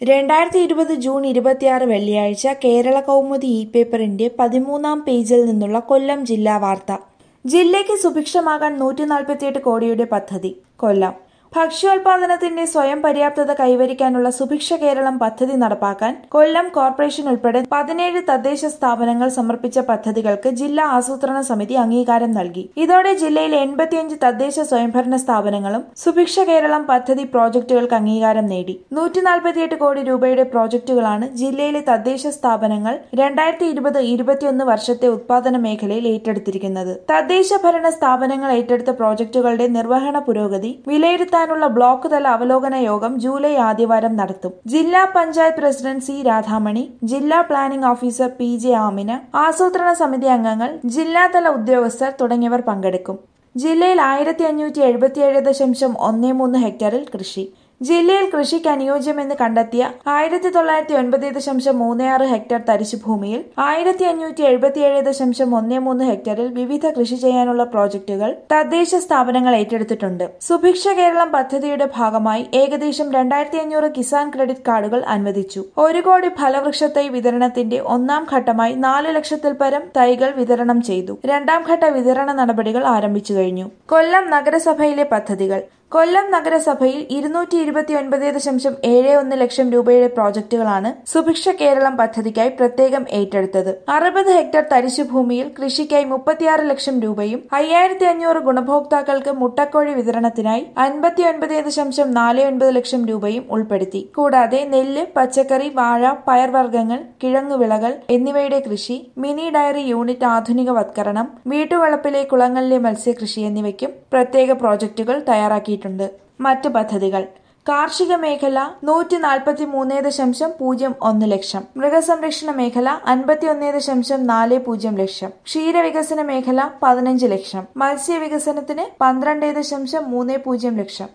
രണ്ടായിരത്തി ഇരുപത് ജൂൺ ഇരുപത്തിയാറ് വെള്ളിയാഴ്ച കേരള കൗമുദി ഇ പേപ്പറിന്റെ പതിമൂന്നാം പേജിൽ നിന്നുള്ള കൊല്ലം ജില്ലാ വാർത്ത ജില്ലയ്ക്ക് സുഭിക്ഷമാകാൻ നൂറ്റി നാൽപ്പത്തിയെട്ട് കോടിയുടെ പദ്ധതി കൊല്ലം ഭക്ഷ്യോൽപാദനത്തിന്റെ സ്വയം പര്യാപ്തത കൈവരിക്കാനുള്ള സുഭിക്ഷ കേരളം പദ്ധതി നടപ്പാക്കാൻ കൊല്ലം കോർപ്പറേഷൻ ഉൾപ്പെടെ പതിനേഴ് തദ്ദേശ സ്ഥാപനങ്ങൾ സമർപ്പിച്ച പദ്ധതികൾക്ക് ജില്ലാ ആസൂത്രണ സമിതി അംഗീകാരം നൽകി ഇതോടെ ജില്ലയിലെ എൺപത്തിയഞ്ച് തദ്ദേശ സ്വയംഭരണ സ്ഥാപനങ്ങളും സുഭിക്ഷ കേരളം പദ്ധതി പ്രോജക്ടുകൾക്ക് അംഗീകാരം നേടി നൂറ്റി നാൽപ്പത്തിയെട്ട് കോടി രൂപയുടെ പ്രോജക്ടുകളാണ് ജില്ലയിലെ തദ്ദേശ സ്ഥാപനങ്ങൾ രണ്ടായിരത്തി ഇരുപത് ഇരുപത്തിയൊന്ന് വർഷത്തെ ഉത്പാദന മേഖലയിൽ ഏറ്റെടുത്തിരിക്കുന്നത് തദ്ദേശ ഭരണ സ്ഥാപനങ്ങൾ ഏറ്റെടുത്ത പ്രോജക്ടുകളുടെ നിർവഹണ പുരോഗതി വിലയിരുത്താനുള്ള ബ്ലോക്ക് തല അവലോകന യോഗം ജൂലൈ ആദ്യവാരം നടത്തും ജില്ലാ പഞ്ചായത്ത് പ്രസിഡന്റ് സി രാധാമണി ജില്ലാ planning officer P J Amina ആസൂത്രണ സമിതി അംഗങ്ങൾ ജില്ലാതല ഉദ്യോഗസ്ഥർ തുടങ്ങിയവർ പങ്കെടുക്കും ജില്ലയിൽ ആയിരത്തി അഞ്ഞൂറ്റി എഴുപത്തിയേഴ് ദശാംശം ഒന്ന് മൂന്ന് ഹെക്ടറിൽ കൃഷി ജില്ലയിൽ കൃഷിക്ക് അനുയോജ്യമെന്ന് കണ്ടെത്തിയ ആയിരത്തി തൊള്ളായിരത്തി ഒൻപത് ദശാംശം മൂന്ന് ആറ് ഹെക്ടർ തരിശുഭൂമിയിൽ ആയിരത്തി അഞ്ഞൂറ്റി എഴുപത്തിയേഴ് ദശാംശം ഒന്ന് മൂന്ന് ഹെക്ടറിൽ വിവിധ കൃഷി ചെയ്യാനുള്ള പ്രോജക്ടുകൾ തദ്ദേശ സ്ഥാപനങ്ങൾ ഏറ്റെടുത്തിട്ടുണ്ട് സുഭിക്ഷ കേരളം പദ്ധതിയുടെ ഭാഗമായി ഏകദേശം രണ്ടായിരത്തി അഞ്ഞൂറ് കിസാൻ ക്രെഡിറ്റ് കാർഡുകൾ അനുവദിച്ചു ഒരു കോടി ഫലവൃക്ഷ തൈ വിതരണത്തിന്റെ ഒന്നാം ഘട്ടമായി നാല് ലക്ഷത്തിൽ പരം തൈകൾ വിതരണം ചെയ്തു രണ്ടാം ഘട്ട വിതരണ നടപടികൾ ആരംഭിച്ചു കഴിഞ്ഞു കൊല്ലം നഗരസഭയിലെ പദ്ധതികൾ കൊല്ലം നഗരസഭയിൽ ഇരുന്നൂറ്റി ഇരുപത്തി ഒൻപത് ദശാംശം ഏഴ് ഒന്ന് ലക്ഷം രൂപയുടെ പ്രോജക്ടുകളാണ് സുഭിക്ഷ കേരളം പദ്ധതിക്കായി പ്രത്യേകം ഏറ്റെടുത്തത് അറുപത് ഹെക്ടർ തരിശുഭൂമിയിൽ കൃഷിക്കായി മുപ്പത്തിയാറ് ലക്ഷം രൂപയും അയ്യായിരത്തി അഞ്ഞൂറ് ഗുണഭോക്താക്കൾക്ക് മുട്ടക്കോഴി വിതരണത്തിനായി അൻപത്തി ഒൻപത് ദശാംശം നാല് ഒൻപത് ലക്ഷം രൂപയും ഉൾപ്പെടുത്തി കൂടാതെ നെല്ല് പച്ചക്കറി വാഴ പയർവർഗ്ഗങ്ങൾ കിഴങ്ങുവിളകൾ എന്നിവയുടെ കൃഷി മിനി ഡയറി യൂണിറ്റ് ആധുനികവത്കരണം വീട്ടുവളപ്പിലെ കുളങ്ങളിലെ മത്സ്യകൃഷി എന്നിവയ്ക്കും പ്രത്യേക പ്രോജക്ടുകൾ തയ്യാറാക്കിയിട്ടുണ്ട് മറ്റ് പദ്ധതികൾ കാർഷിക മേഖല നൂറ്റി നാൽപ്പത്തി മൂന്ന് ദശാംശം പൂജ്യം ഒന്ന് ലക്ഷം മൃഗസംരക്ഷണ മേഖല അൻപത്തി ഒന്ന് ദശാംശം നാല് പൂജ്യം ലക്ഷം ക്ഷീരവികസന മേഖല പതിനഞ്ച് ലക്ഷം മത്സ്യവികസനത്തിന് പന്ത്രണ്ട് ദശാംശം മൂന്ന് പൂജ്യം ലക്ഷം